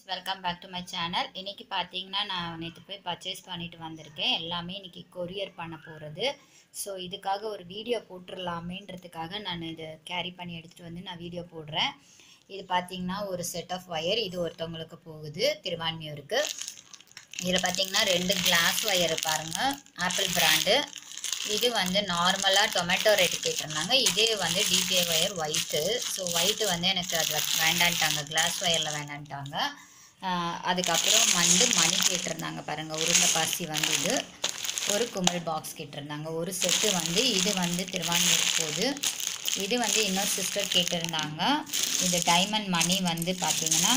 welcome back to my channel இன்றைக்கி பார்த்தீங்கன்னா நான் நேற்று போய் பர்ச்சேஸ் பண்ணிட்டு வந்திருக்கேன் எல்லாமே இன்றைக்கி கொரியர் பண்ண போகிறது ஸோ இதுக்காக ஒரு வீடியோ போட்டுடலாமேன்றதுக்காக நான் இதை கேரி பண்ணி எடுத்துகிட்டு வந்து நான் வீடியோ போடுறேன் இது பார்த்தீங்கன்னா ஒரு செட் ஆஃப் ஒயர் இது ஒருத்தவங்களுக்கு போகுது திருவான்மியூருக்கு இதில் பார்த்தீங்கன்னா ரெண்டு கிளாஸ் ஒயர் பாருங்கள் ஆப்பிள் பிராண்டு இது வந்து நார்மலாக டொமேட்டோ ரேட் கேட்டிருந்தாங்க இதே வந்து DPI wire white so white வந்து எனக்கு அதில் வேண்டான்ட்டாங்க கிளாஸ் ஒயரில் வேண்டான்ட்டாங்க ஆஹ் அதுக்கப்புறம் வந்து மணி கேட்டிருந்தாங்க பாருங்கள் உருண்டை பாசி வந்து இது ஒரு குமல் பாக்ஸ் கேட்டிருந்தாங்க ஒரு செட்டு வந்து இது வந்து திருவான்மூர் போகுது இது வந்து இன்னொரு சிஸ்டர் கேட்டிருந்தாங்க இது டைமண்ட் மணி வந்து பார்த்தீங்கன்னா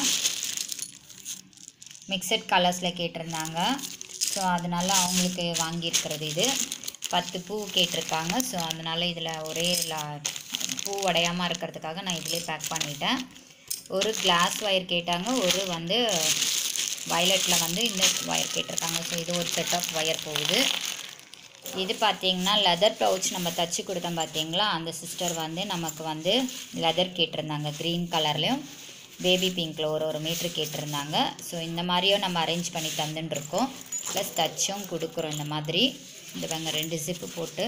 மிக்சட் கலர்ஸில் கேட்டிருந்தாங்க ஸோ அதனால் அவங்களுக்கு வாங்கியிருக்கிறது இது பத்து பூ கேட்டிருக்காங்க ஸோ அதனால் இதில் ஒரே ல- பூ உடையாமல் இருக்கிறதுக்காக நான் இதிலே பேக் பண்ணிட்டேன் ஒரு கிளாஸ் ஒயர் கேட்டாங்க ஒரு வந்து வயலட்டில் வந்து இந்த ஒயர் கேட்டிருக்காங்க ஸோ இது ஒரு செட் ஆஃப் ஒயர் போகுது இது பார்த்தீங்கன்னா லெதர் பவுச் நம்ம தச்சு கொடுத்தோம் பார்த்தீங்களா அந்த சிஸ்டர் வந்து நமக்கு வந்து லெதர் கேட்டிருந்தாங்க க்ரீன் கலர்லேயும் பேபி பிங்க்கில் ஒரு ஒரு மீட்ரு கேட்டிருந்தாங்க ஸோ இந்த மாதிரியும் நம்ம அரேஞ்ச் பண்ணி தந்துட்டுருக்கோம் ப்ளஸ் தச்சும் கொடுக்குறோம் இந்த மாதிரி இந்த பாருங்க ரெண்டு ஜிப்பு போட்டு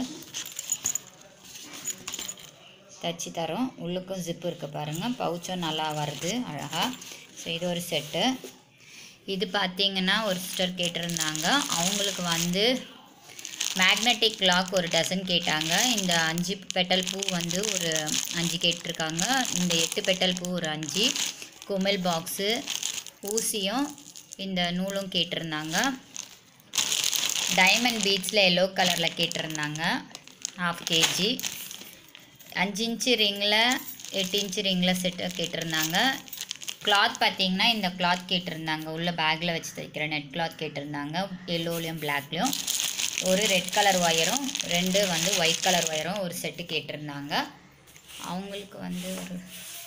தச்சு தரோம் உள்ளுக்கும் ஜிப்பு இருக்குது பாருங்கள் பவுச்சும் நல்லா வருது அழகாக ஸோ இது ஒரு செட்டு இது பார்த்தீங்கன்னா ஒரு சிஸ்டர் கேட்டிருந்தாங்க அவங்களுக்கு வந்து மேக்னெட்டிக் லாக் ஒரு டசன் கேட்டாங்க இந்த அஞ்சு பெட்டல் பூ வந்து ஒரு அஞ்சு கேட்டிருக்காங்க இந்த எட்டு பெட்டல் பூ ஒரு அஞ்சு குமிழ் பாக்ஸு ஊசியும் இந்த நூலும் கேட்டிருந்தாங்க டைமண்ட் பீட்ஸில் எல்லோ கலரில் கேட்டிருந்தாங்க ஹாஃப் கேஜி அஞ்சு இன்ச்சு ரிங்கில் எட்டு இன்ச்சு ரிங்கில் செட்டு கேட்டிருந்தாங்க கிளாத் பார்த்தீங்கன்னா இந்த கிளாத் கேட்டிருந்தாங்க உள்ள பேக்கில் வச்சு தைக்கிற நெட் கிளாத் கேட்டிருந்தாங்க எல்லோலையும் பிளாக்லேயும் ஒரு ரெட் கலர் ஒயரும் ரெண்டு வந்து ஒயிட் கலர் ஒயரும் ஒரு செட்டு கேட்டிருந்தாங்க அவங்களுக்கு வந்து ஒரு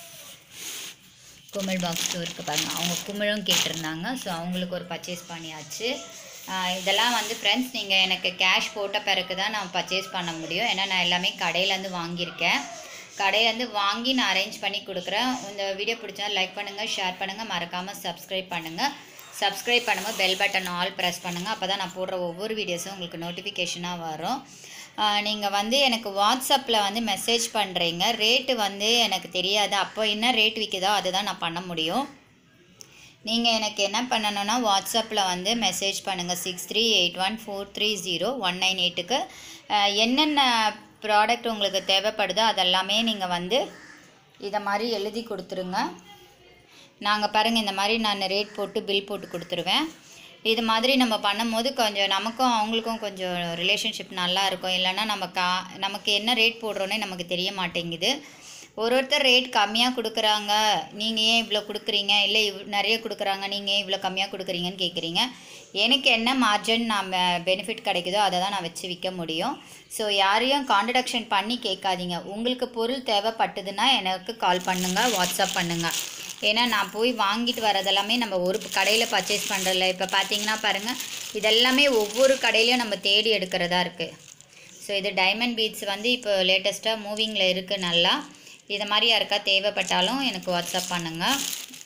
குமிழ் பாக்ஸ் இருக்குது பாருங்க அவங்க குமிழும் கேட்டிருந்தாங்க ஸோ அவங்களுக்கு ஒரு பர்ச்சேஸ் பண்ணியாச்சு ஆஹ் இதெல்லாம் வந்து ஃப்ரெண்ட்ஸ் நீங்கள் எனக்கு கேஷ் போட்ட பிறகு தான் நான் பர்ச்சேஸ் பண்ண முடியும் ஏன்னா நான் எல்லாமே கடையிலேருந்து வாங்கியிருக்கேன் கடையிலேருந்து வாங்கி நான் அரேஞ்ச் பண்ணி கொடுக்குறேன் இந்த வீடியோ பிடிச்சா லைக் பண்ணுங்கள் ஷேர் பண்ணுங்கள் மறக்காமல் சப்ஸ்கிரைப் பண்ணுங்கள் சப்ஸ்கிரைப் பண்ணும்போது பெல் பட்டன் ஆல் ப்ரெஸ் பண்ணுங்கள் அப்போ தான் நான் போடுற ஒவ்வொரு வீடியோஸும் உங்களுக்கு நோட்டிஃபிகேஷனாக வரும் நீங்கள் வந்து எனக்கு வாட்ஸ்அப்பில் வந்து மெசேஜ் பண்ணுறீங்க ரேட்டு வந்து எனக்கு தெரியாது அப்போ என்ன ரேட் விற்குதோ அதுதான் நான் பண்ண முடியும் நீங்கள் எனக்கு என்ன பண்ணணும்னா வாட்ஸ்அப்பில் வந்து மெசேஜ் பண்ணுங்கள் six three eight one four three zero one nine எயிட்டுக்கு என்னென்ன ப்ராடக்ட் உங்களுக்கு தேவைப்படுதோ அதெல்லாமே நீங்கள் வந்து இதை மாதிரி எழுதி கொடுத்துருங்க நாங்கள் பாருங்கள் இந்த மாதிரி நான் ரேட் போட்டு பில் போட்டு கொடுத்துருவேன் இது மாதிரி நம்ம பண்ணும்போது கொஞ்சம் நமக்கும் அவங்களுக்கும் கொஞ்சம் ரிலேஷன்ஷிப் நல்லா இருக்கும் இல்லைன்னா நம்ம கா நமக்கு என்ன ரேட் போடுறோன்னே நமக்கு தெரிய மாட்டேங்குது ஒரு ஒருத்தர் ரேட் கம்மியாக கொடுக்குறாங்க நீங்கள் ஏன் இவ்வளோ கொடுக்குறீங்க இல்லை இவ் நிறைய கொடுக்குறாங்க நீங்கள் ஏன் இவ்வளோ கம்மியாக கொடுக்குறீங்கன்னு கேட்குறீங்க எனக்கு என்ன மார்ஜின் நம்ம பெனிஃபிட் கிடைக்குதோ அதை தான் நான் வச்சு விற்க முடியும் ஸோ யாரையும் கான்ட்ரடக்ஷன் பண்ணி கேட்காதீங்க உங்களுக்கு பொருள் தேவைப்பட்டதுன்னா எனக்கு கால் பண்ணுங்கள் வாட்ஸ்அப் பண்ணுங்கள் ஏன்னா நான் போய் வாங்கிட்டு வரதெல்லாமே நம்ம ஒரு கடையில் பர்ச்சேஸ் பண்ணுறதில்ல இப்போ பார்த்தீங்கன்னா பாருங்கள் இதெல்லாமே ஒவ்வொரு கடையிலையும் நம்ம தேடி எடுக்கிறதா இருக்குது ஸோ இது டைமண்ட் பீட்ஸ் வந்து இப்போ லேட்டஸ்ட்டாக மூவிங்கில் இருக்குது நல்லா இது மாதிரி யாருக்கா தேவைப்பட்டாலும் எனக்கு வாட்ஸ்அப் பண்ணுங்கள்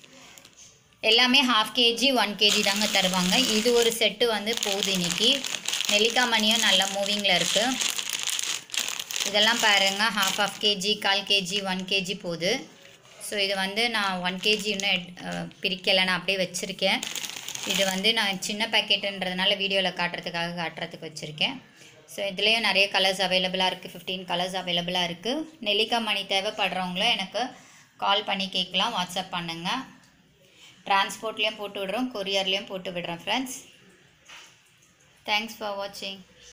எல்லாமே ஹாஃப் கேஜி ஒன் கேஜி தாங்க தருவாங்க இது ஒரு செட்டு வந்து போகுது இன்னைக்கு நெல்லிக்காய் மணியும் நல்லா மூவிங்கில் இருக்குது இதெல்லாம் பாருங்கள் ஹாஃப் ஆஃப் கேஜி கால் கேஜி ஒன் கேஜி போகுது ஸோ இது வந்து நான் ஒன் கேஜி இன்னும் எட்- அஹ் பிரிக்கலை நான் அப்படியே வச்சுருக்கேன் இது வந்து நான் சின்ன பேக்கெட்டுன்றதுனால வீடியோவில் காட்டுறதுக்காக காட்டுறதுக்கு வச்சுருக்கேன் ஸோ இதுலேயும் நிறைய கலர்ஸ் அவைலபிளாக இருக்குது ஃபிஃப்டீன் கலர்ஸ் அவைலபிளாக இருக்குது நெல்லிக்காய் மணி தேவைப்படுறவங்களும் எனக்கு கால் பண்ணி கேட்கலாம் வாட்ஸ்அப் பண்ணுங்கள் டிரான்ஸ்போர்ட்லேயும் போட்டு விடுறோம் கொரியர்லேயும் போட்டு விடுறோம் ஃப்ரெண்ட்ஸ் தேங்க்ஸ் ஃபார் வாட்சிங்